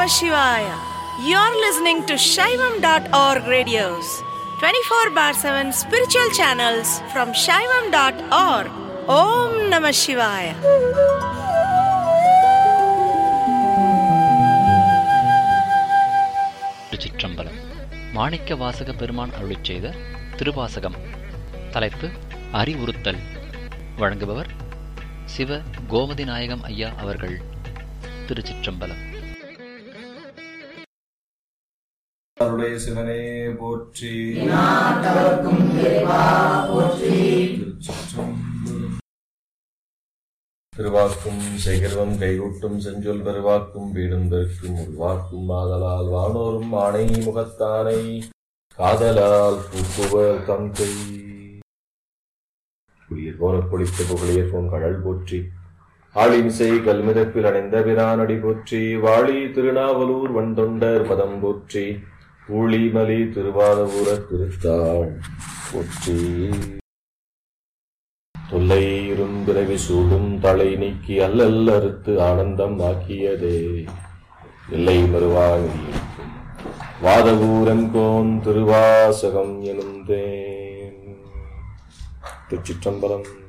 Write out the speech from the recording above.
Namah Shivaya. You're listening to Shaivam.org radios, 24 bar 7 spiritual channels from Shaivam.org. Om Namah Shivaya. திருச்சிற்றம்பலம் மாணிக்க வாசக பெருமான் அருளிச் செய்த திருவாசகம் தலைப்பு அறிவுறுத்தல் வழங்குபவர் சிவ கோமதி நாயகம் ஐயா அவர்கள் திருச்சிற்றம்பலம் அருடைய சிவனே போற்றி திருச்சிற்றம்பலம். திருவாக்கும் சேகர்வம் கைகூட்டும் செஞ்சொல் பெருவாக்கும் வீடும் பெருக்கும் உள்வாக்கும் ஆதலால் வானோரும் ஆணை முகத்தானை காதலால் பூக்குவர் தங்கை குளிர் போன குளித்த புகழியர் போன் கடல் போற்றி ஆளிமிசை கல்மிதப்பில் அடைந்த பிரானடி போற்றி வாழி திருநாவலூர் வண்டொண்டர் பதம் போற்றி ஊழிமலி திருவாதபுர திருத்தாள் போற்றி தொல்லை இரும்பிறவி சூடும் தலை நீக்கி அல்லல் அறுத்து ஆனந்தம் ஆக்கியதே எல்லை மறுவாங்கி வாதபூரங்கோன் திருவாசகம் எனும் தேன் திருச்சிற்றம்பலம்